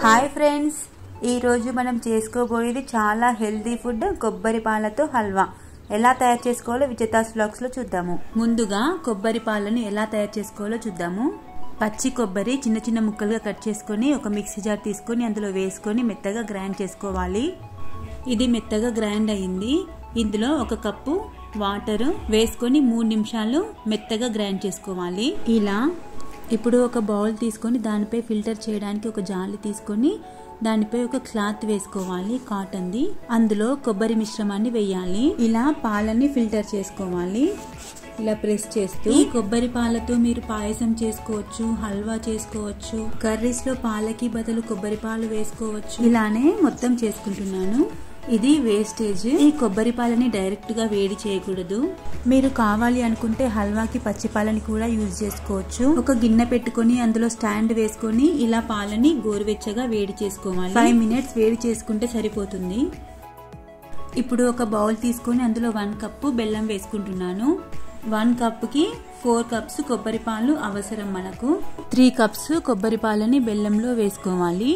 hi friends ఈరోజు మనం చేసుకోబోయేది చాలా హెల్దీ ఫుడ్ కొబ్బరి పాలతో హల్వా ఎలా తయారు చేసుకోవాలో విజేతాస్ బ్లాగ్స్లో చూద్దాము ముందుగా కొబ్బరి పాలను ఎలా తయారు చేసుకోవాలో చూద్దాము పచ్చి కొబ్బరి చిన్న చిన్న ముక్కలుగా కట్ చేసుకొని ఒక మిక్సీ జార్ తీసుకొని అందులో వేసుకొని మెత్తగా గ్రైండ్ చేసుకోవాలి ఇది మెత్తగా గ్రైండ్ అయింది ఇందులో ఒక కప్పు వాటర్ వేసుకొని మూడు నిమిషాలు మెత్తగా గ్రైండ్ చేసుకోవాలి ఇలా ఇప్పుడు ఒక బౌల్ తీసుకొని దానిపై ఫిల్టర్ చేయడానికి ఒక జాలి తీసుకొని దానిపై ఒక క్లాత్ వేసుకోవాలి కాటన్ది అందులో కొబ్బరి మిశ్రమాన్ని వేయాలి ఇలా పాలని ఫిల్టర్ చేసుకోవాలి ఇలా ప్రెస్ చేస్తూ ఈ కొబ్బరి పాలతో మీరు పాయసం చేసుకోవచ్చు హల్వా చేసుకోవచ్చు కర్రీస్ లో పాలకి బదులు కొబ్బరి పాలు వేసుకోవచ్చు ఇలానే మొత్తం చేసుకుంటున్నాను ఇది వేస్టేజ్ ఈ కొబ్బరి పాలని డైరెక్ట్ గా వేడి చేయకూడదు మీరు కావాలి అనుకుంటే హల్వాకి పచ్చి పాలని కూడా యూజ్ చేసుకోవచ్చు ఒక గిన్నె పెట్టుకొని అందులో స్టాండ్ వేసుకొని ఇలా పాలని గోరువెచ్చగా వేడి చేసుకోవాలి ఫైవ్ మినిట్స్ వేడి చేసుకుంటే సరిపోతుంది ఇప్పుడు ఒక బౌల్ తీసుకొని అందులో వన్ కప్పు బెల్లం వేసుకుంటున్నాను వన్ కప్కి ఫోర్ కప్స్ కొబ్బరి పాలు అవసరం మనకు త్రీ కప్స్ కొబ్బరి పాలని బెల్లంలో వేసుకోవాలి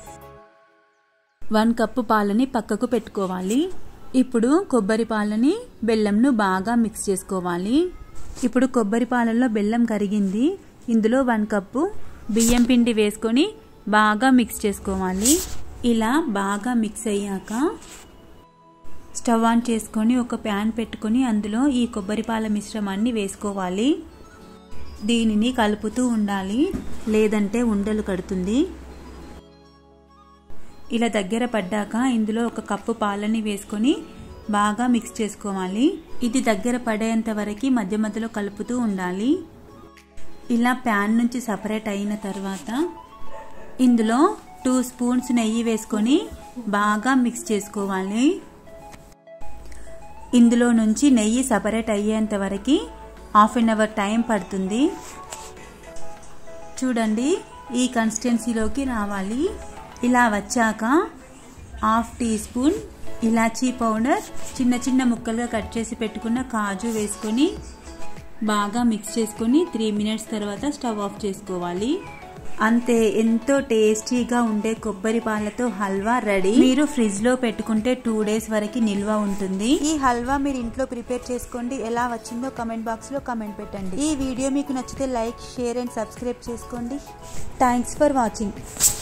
వన్ కప్పు పాలని పక్కకు పెట్టుకోవాలి ఇప్పుడు కొబ్బరి పాలని బెల్లంను బాగా మిక్స్ చేసుకోవాలి ఇప్పుడు కొబ్బరి పాలలో బెల్లం కరిగింది ఇందులో వన్ కప్పు బియ్యం పిండి వేసుకొని బాగా మిక్స్ చేసుకోవాలి ఇలా బాగా మిక్స్ అయ్యాక స్టవ్ ఆన్ చేసుకొని ఒక ప్యాన్ పెట్టుకొని అందులో ఈ కొబ్బరి పాల మిశ్రమాన్ని వేసుకోవాలి దీనిని కలుపుతూ ఉండాలి లేదంటే ఉండలు కడుతుంది ఇలా దగ్గర పడ్డాక ఇందులో ఒక కప్పు పాలని వేసుకొని బాగా మిక్స్ చేసుకోవాలి ఇది దగ్గర పడేంత వరకు మధ్య మధ్యలో కలుపుతూ ఉండాలి ఇలా ప్యాన్ నుంచి సపరేట్ అయిన తర్వాత ఇందులో టూ స్పూన్స్ నెయ్యి వేసుకొని బాగా మిక్స్ చేసుకోవాలి ఇందులో నుంచి నెయ్యి సపరేట్ అయ్యేంత వరకు హాఫ్ అన్ అవర్ టైం పడుతుంది చూడండి ఈ కన్సిస్టెన్సీలోకి రావాలి ఇలా వచ్చాక half teaspoon elaichi powder చిన్న చిన్న ముక్కలుగా కట్ చేసి పెట్టుకున్న కాజు వేసుకొని బాగా మిక్స్ చేసుకొని త్రీ మినిట్స్ తర్వాత స్టవ్ ఆఫ్ చేసుకోవాలి అంతే ఎంతో టేస్టీగా ఉండే కొబ్బరి పాలతో హల్వా రెడీ మీరు ఫ్రిడ్జ్ లో పెట్టుకుంటే టూ డేస్ వరకు నిల్వ ఉంటుంది ఈ హల్వా మీరు ఇంట్లో ప్రిపేర్ చేసుకోండి ఎలా వచ్చిందో కమెంట్ బాక్స్ లో కమెంట్ పెట్టండి ఈ వీడియో మీకు నచ్చితే లైక్ షేర్ అండ్ సబ్స్క్రైబ్ చేసుకోండి థ్యాంక్స్ ఫర్ వాచింగ్